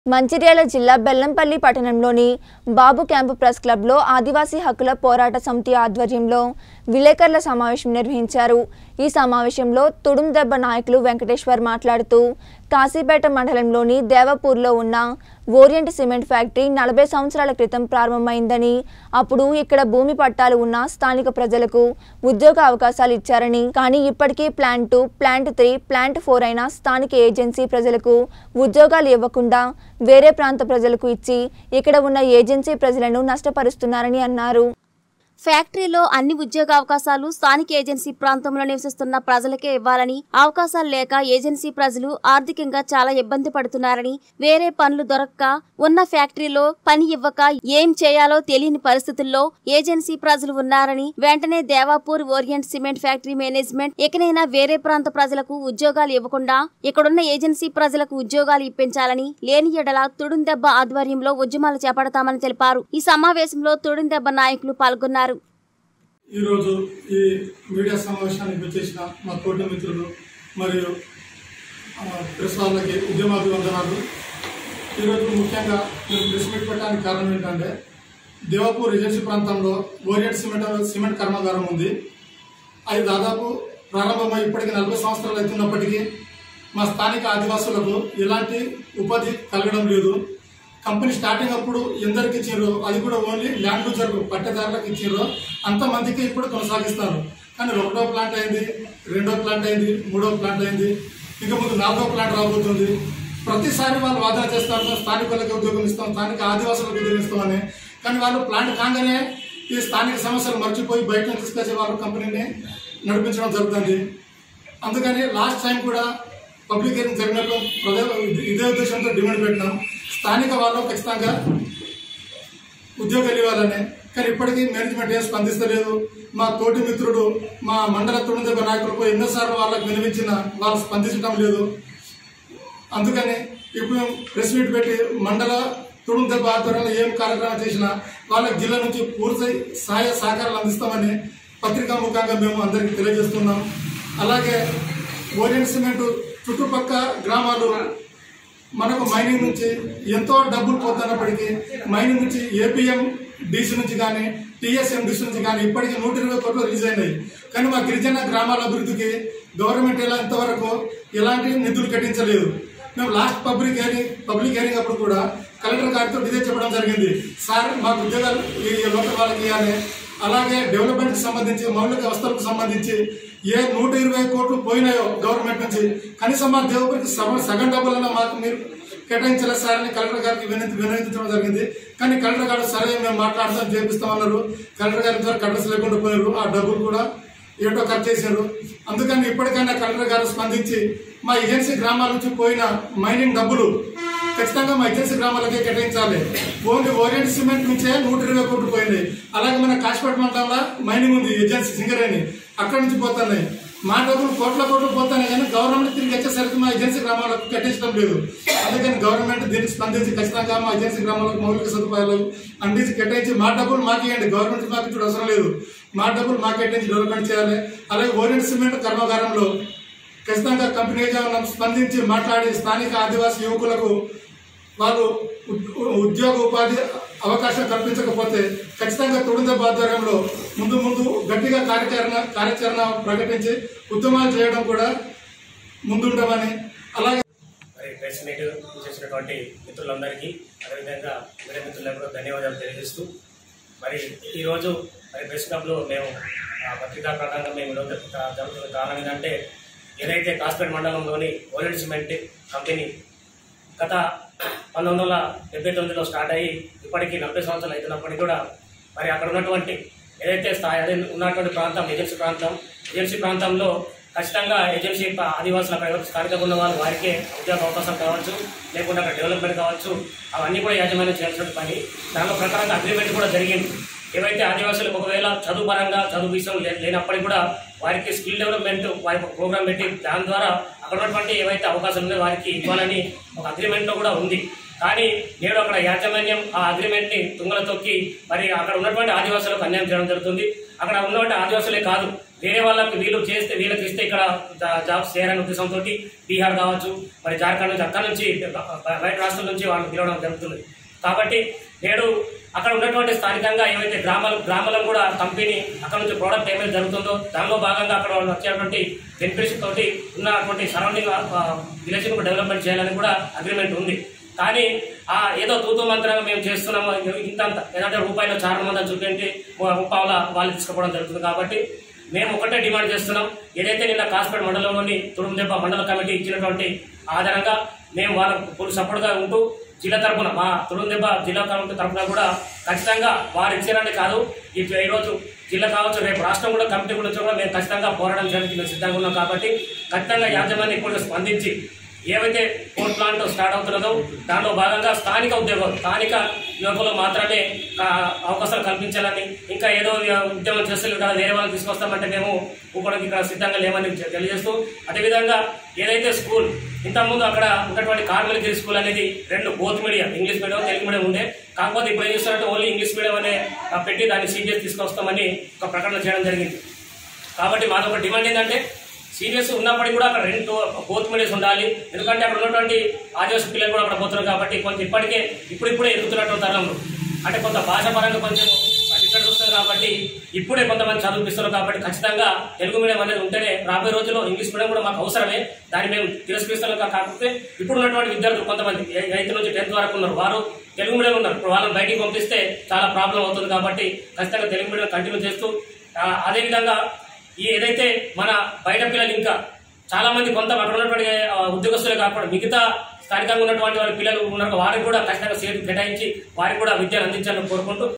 మంచిర్యాల జిల్లా బెల్లంపల్లి పట్టణంలోని బాబు camp press క్లబ్లో ఆదివాసీ హక్కుల పోరాట సమితి ఆధ్వర్యంలో విలేకరుల సమావేశం నిర్వహించారు ఈ సమావేశంలో తుడుం దెబ్బ నాయకులు వెంకటేశ్వర్ మాట్లాడుతూ కాశీపేట మండలంలోని దేవపూర్లో ఉన్న ఓరియంట్ సిమెంట్ ఫ్యాక్టరీ నలభై సంవత్సరాల క్రితం ప్రారంభమైందని అప్పుడు ఇక్కడ భూమి పట్టాలు ఉన్న స్థానిక ప్రజలకు ఉద్యోగ అవకాశాలు ఇచ్చారని కానీ ఇప్పటికీ plant two plant three plant four అయిన స్థానిక ఏజెన్సీ ప్రజలకు ఉద్యోగాలు ఇవ్వకుండా వేరే ప్రాంత ప్రజలకు ఇచ్చి ఇక్కడ ఉన్న ఏజెన్సీ ప్రజలను నష్టపరుస్తున్నారని అన్నారు ఫ్యాక్టరీలో అన్ని ఉద్యోగ అవకాశాలు స్థానిక ఏజెన్సీ ప్రాంతంలో నివసిస్తున్న ప్రజలకే ఇవ్వాలని అవకాశాలు లేక ఏజెన్సీ ప్రజలు ఆర్థికంగా చాలా ఇబ్బంది పడుతున్నారని వేరే పనులు దొరక్క ఉన్న ఫ్యాక్టరీలో పని ఇవ్వక ఏం చేయాలో తెలియని పరిస్థితుల్లో ఏజెన్సీ ప్రజలు ఉన్నారని వెంటనే Devapur Orient cement factory management ఇకనైనా వేరే ప్రాంత ప్రజలకు ఉద్యోగాలు ఇవ్వకుండా ఇక్కడున్న ఏజెన్సీ ప్రజలకు ఉద్యోగాలు ఇప్పించాలని లేని ఎడల తుడుందెబ్బ ఆధ్వర్యంలో ఉద్యమాలు చేపడతామని తెలిపారు ఈ సమావేశంలో తుడుందెబ్బ నాయకులు పాల్గొన్నారు ఈరోజు ఈ మీడియా సమావేశానికి వచ్చేసిన మా తోటి మిత్రులు మరియు ఆ, ప్రెస్ వాళ్ళకి ఉద్యమాభివందనాలు ఈరోజు ముఖ్యంగా మేము ప్రెస్ మీట్ పెట్టడానికి కారణం ఏంటంటే దేవాపూర్ ఏజెన్సీ ప్రాంతంలో ఓరియంట్ సిమెంట్ సిమెంట్ కర్మాగారం ఉంది అది దాదాపు ప్రారంభమై ఇప్పటికి నలభై సంవత్సరాలు అవుతున్నప్పటికీ మా స్థానిక ఆదివాసులకు ఎలాంటి ఉపాధి కలగడం లేదు కంపెనీ స్టార్టింగ్ అప్పుడు ఎందరికి ఇచ్చారో అది కూడా ఓన్లీ ల్యాండ్ యూజర్ పట్టేదారులకు ఇచ్చారో అంతమందికి ఇప్పుడు కొనసాగిస్తారు కానీ ఒకటో ప్లాంట్ అయింది రెండో ప్లాంట్ అయింది మూడో ప్లాంట్ అయింది ఇంకా ముందు నాలుగో ప్లాంట్ రాబోతుంది ప్రతిసారి వాళ్ళు వాదన చేస్తారు స్థానికులకు ఉద్యోగం ఇస్తాం స్థానిక ఆదివాసులకు ఉద్యోగం ఇస్తామని కానీ వాళ్ళు ప్లాంట్ కాగానే ఈ స్థానిక సమస్యలు మర్చిపోయి బయట నుంచి తీసుకొచ్చి వాళ్ళ కంపెనీని నడిపించడం జరుగుతుంది అందుకని లాస్ట్ టైం కూడా పబ్లిక్ హీరింగ్ జరిగినప్పుడు ప్రజలు ఇదే ఉద్దేశంతో డిమాండ్ పెట్టినాం స్థానిక వాళ్ళు ఖచ్చితంగా ఉద్యోగాలు ఇవ్వాలని కానీ ఇప్పటికీ మేనేజ్మెంట్ ఏం స్పందిస్తలేదు మా తోటి మిత్రుడు మా మండల తుడుందెబ్బ నాయకులకు ఎన్నోసార్లు వాళ్ళకి వినిపించిన వాళ్ళు స్పందించడం లేదు అందుకని ఇప్పుడు మేము ప్రెస్ మీట్ పెట్టి మండల తుడుందెబ్బ ఆధ్వర్యంలో ఏం కార్యక్రమం చేసినా వాళ్ళకి జిల్లా నుంచి పూర్తి సహాయ సహకారాలు అందిస్తామని పత్రికా ముఖంగా మేము అందరికీ తెలియజేస్తున్నాం అలాగే ఓరియంట్ సిమెంట్ చుట్టుపక్క గ్రామాలు మనకు మైనింగ్ నుంచి ఎంతో డబ్బులు పోతున్నప్పటికీ మైనింగ్ నుంచి ఏపీఎం డీసీ నుంచి కానీ టీఎస్ఎం డీసీ నుంచి కానీ ఇప్పటికీ నూట ఇరవై కోట్లు రిలీజ్ అయినాయి కానీ మా గిరిజన గ్రామాల అభివృద్ధికి గవర్నమెంట్ ఎలా ఇంతవరకు ఎలాంటి నిధులు కట్టించలేదు మేము last public hearing public hearing అప్పుడు కూడా కలెక్టర్ గారితో ఇదే చెప్పడం జరిగింది సార్ మాకు ఉద్యోగాలు ఈ లోకల్ వాళ్ళకి ఇవ్వాలి అలాగే డెవలప్మెంట్ కి సంబంధించి మౌలిక వ్యవస్థలకు సంబంధించి ఏ నూట ఇరవై కోట్లు పోయినాయో గవర్నమెంట్ నుంచి కనీసం మా దేవుడికి సగం సగం డబ్బులన్నా మాకు మీరు కేటాయించలేదు సార్ అని కలెక్టర్ గారికి వినతి వినతించడం జరిగింది కానీ కలెక్టర్ గారు సరే మేము మాట్లాడతాం చేపిస్తామన్నారు కలెక్టర్ గారి ద్వారా కలెక్టర్స్ లేకుండా పోయారు ఆ డబ్బులు కూడా ఏటో ఖర్చు చేశారు అందుకని ఇప్పటికైనా కలెక్టర్ గారు స్పందించి మా ఏజెన్సీ గ్రామాల నుంచి పోయిన మైనింగ్ డబ్బులు ఖచ్చితంగా మా ఏజెన్సీ గ్రామాలకే కేటాయించాలి ఓన్లీ ఓరియంట్ సిమెంట్ నుంచే నూట ఇరవై కోట్లు పోయినాయి అలాగే మన కాశీపేట మండలంలో మైనింగ్ ఉంది ఏజెన్సీ సింగరేణి అక్కడి నుంచి పోతున్నాయి మా డబ్బులు కోట్ల కోట్లు పోతున్నాయి కానీ గవర్నమెంట్ తిరిగి వచ్చేసరికి మా ఏజెన్సీ గ్రామాలకు కట్టించడం లేదు అందుకని గవర్నమెంట్ దీనికి స్పందించి ఖచ్చితంగా మా ఏజెన్సీ గ్రామాలకు మౌలిక సదుపాయాలు అందించి కేటాయించి మా డబ్బులు మాకు ఇవ్వండి గవర్నమెంట్ మాకు ఇప్పుడు అవసరం లేదు మా డబ్బులు మాకు కేటాయించి డెవలప్మెంట్ చేయాలి అలాగే ఓరియంట్ సిమెంట్ కర్మాగారంలో ఖచ్చితంగా కంపెనీ యజమానులు స్పందించి మాట్లాడి స్థానిక ఆదివాసీ యువకులకు వాళ్ళు ఉద్- ఉద్యోగ ఉపాధి అవకాశం కల్పించకపోతే ఖచ్చితంగా తుడుందెబ్బ ఆధ్వర్యంలో ముందు ముందు గట్టిగా కార్యాచరణ కార్యాచరణ ప్రకటించి ఉద్యమాలు చేయడం కూడా ముందుంటామని అలాగే మరి ప్రెస్ మీట్ చేసినటువంటి మిత్రులందరికీ అదేవిధంగా మీడియా మిత్రులకు కూడా ధన్యవాదాలు తెలియజేస్తూ మరి ఈరోజు మరి ప్రెస్ క్లబ్లో మేము ఆ, పత్రికా ప్రకారంగా మేము ఈరోజు జ- జరుగుతున్న కారణం ఏంటంటే ఏదైతే కాస్పేట్ మండలంలోని ఓరెంట్ సిమెంట్ కంపెనీ గత పంతొమ్మిది వందల డెబ్బై తొమ్మిదిలో స్టార్ట్ అయ్యి ఇప్పటికీ నలభై సంవత్సరాలు అవుతున్నప్పటికీ కూడా మరి అక్కడ ఉన్నటువంటి ఏదైతే స్థాయి అదే ఉన్నటువంటి ప్రాంతం ఏజెన్సీ ప్రాంతం ఏజెన్సీ ప్రాంతంలో ఖచ్చితంగా ఏజెన్సీ ప- ఆదివాసుల ప్రైవేట్ స్థానికంగా ఉన్న వాళ్ళు వారికే ఉద్యోగ అవకాశం కావచ్చు లేకుంటే అక్కడ డెవలప్మెంట్ కావచ్చు అవన్నీ కూడా యాజమాన్యం చేయాల్సిన పని దానిలో ప్రకారంగా అగ్రిమెంట్ కూడా జరిగింది ఏవైతే ఆదివాసులకు ఒకవేళ చదువు పరంగా చదువు విషయం లే- లేనప్పటికీ కూడా వారికి స్కిల్ డెవలప్మెంట్ వారికి ఒక ప్రోగ్రామ్ పెట్టి దాని ద్వారా అక్కడ ఉన్నటువంటి ఏవైతే అవకాశాలు ఉన్నాయో వారికి ఇవ్వాలని ఒక అగ్రిమెంట్లో కూడా ఉంది కానీ నేడు అక్కడ యాజమాన్యం ఆ అగ్రిమెంట్ ని తుంగల తొక్కి మరి అక్కడ ఉన్నటువంటి ఆదివాసులకు అన్యాయం చేయడం జరుగుతుంది అక్కడ ఉన్నటువంటి ఆదివాసులే కాదు వేరే వాళ్ళకి వీళ్ళు చేస్తే వీళ్ళకి ఇస్తే ఇక్కడ జా- జాబ్స్ చేయాలనే ఉద్దేశంతో బీహార్ కావచ్చు మరి జార్ఖండ్ నుంచి అక్కడ నుంచి బయట రాష్ట్రాల నుంచి వాళ్ళని పిలవడం జరుగుతుంది కాబట్టి నేడు అక్కడ ఉన్నటువంటి స్థానికంగా ఏవైతే గ్రామాలు గ్రామాలను కూడా కంపెనీ అక్కడ నుంచి ప్రోడక్ట్ ఏమైతే జరుగుతుందో దానిలో భాగంగా అక్కడ వాళ్ళు వచ్చేటువంటి బెనిఫిట్స్ తోటి ఉన్నటువంటి సరౌండింగ్ విలేజ్ కూడా డెవలప్మెంట్ చేయాలని కూడా అగ్రిమెంట్ ఉంది కానీ ఆ ఏదో తూతూ మంత్రంగా మేము చేస్తున్నాము ఇంత ఏదంటే రూపాయలు చాలా మంది చూపించి ముప్పావుల వాళ్ళు తీసుకుపోవడం జరుగుతుంది కాబట్టి మేము ఒకటే డిమాండ్ చేస్తున్నాం ఏదైతే నిన్న కాస్పేట్ మండలంలోని తుడుందెబ్బ మండల కమిటీ ఇచ్చినటువంటి ఆధారంగా మేము వాళ్ళకు ఫుల్ సపోర్ట్గా ఉంటూ జిల్లా తరపున మా తుడుందెబ్బ జిల్లా కమిటీ తరపున కూడా ఖచ్చితంగా వారు ఇచ్చారని కాదు ఈ ఈరోజు జిల్లా కావచ్చు రేపు రాష్ట్రం కూడా కమిటీ కూడా వచ్చి కూడా మేము ఖచ్చితంగా పోరాటం చేయడానికి మేము సిద్ధంగా ఉన్నాం కాబట్టి ఖచ్చితంగా యాజమాన్యం ఇప్పుడు స్పందించి ఏవైతే పోర్ట్ ప్లాంట్ స్టార్ట్ అవుతున్నదో దానిలో భాగంగా స్థానిక ఉద్యోగం స్థానిక యువకులు మాత్రమే ఆ, అవకాశాలు కల్పించాలని ఇంకా ఏదో ఉద్యోగం చేస్తారు కదా వేరే వాళ్ళని తీసుకొస్తామంటే మేము ఊపడానికి ఇక్కడ సిద్ధంగా లేమని తెలియజేస్తూ అదేవిధంగా ఏదైతే స్కూల్ ఇంతకుముందు అక్కడ ఉన్నటువంటి కార్మిక స్కూల్ అనేది రెండు both medium English medium Telugu medium ఉండే కాకపోతే ఇప్పుడు ఏం చేస్తారంటే ఓన్లీ ఇంగ్లీష్ మీడియం అనే ఆ, పెట్టి దాన్ని సీబీఎస్ తీసుకొస్తామని ఒక ప్రకటన చేయడం జరిగింది కాబట్టి మాది ఒక డిమాండ్ ఏంటంటే సీరియస్ ఉన్నప్పటికీ కూడా అక్కడ రెండు బోత్ మీడియస్ ఉండాలి ఎందుకంటే అక్కడ ఉన్నటువంటి ఆదివాసీ పిల్లలు కూడా అక్కడ పోతున్నారు కాబట్టి కొంత ఇప్పటికే ఇప్పుడిప్పుడే ఎదుగుతున్నటువంటి తరంలో అంటే కొంత భాష పరంగా కొంచెం డిఫరెన్స్ వస్తుంది కాబట్టి ఇప్పుడే కొంతమంది చదివిపిస్తున్నారు కాబట్టి ఖచ్చితంగా తెలుగు మీడియం అనేది ఉంటేనే రాబోయే రోజుల్లో ఇంగ్లీష్ మీడియం కూడా మాకు అవసరమే దాన్ని మేము తిరస్కరిస్తున్నాం కా- కాకపోతే ఇప్పుడు ఉన్నటువంటి విద్యార్థులు కొంతమంది ఎయిత్ నుంచి టెన్త్ వరకు ఉన్నారు వారు తెలుగు మీడియం ఉన్నారు ఇప్పుడు వాళ్ళని బయటికి పంపిస్తే చాలా ప్రాబ్లం అవుతుంది కాబట్టి ఖచ్చితంగా తెలుగు మీడియం కంటిన్యూ చేస్తూ ఆ, అదేవిధంగా ఈ ఏదైతే మన బయట పిల్లలు ఇంకా చాలా మంది కొంత అక్కడ ఉన్నటువంటి ఆ, ఉద్యోగస్తులే కాకుండా మిగతా స్థానికంగా ఉన్నటువంటి వాళ్ళ పిల్లలు ఉన్నారు వారికి కూడా ఖచ్చితంగా సీట్లు కేటాయించి వారికి కూడా విద్యను అందించాలని కోరుకుంటూ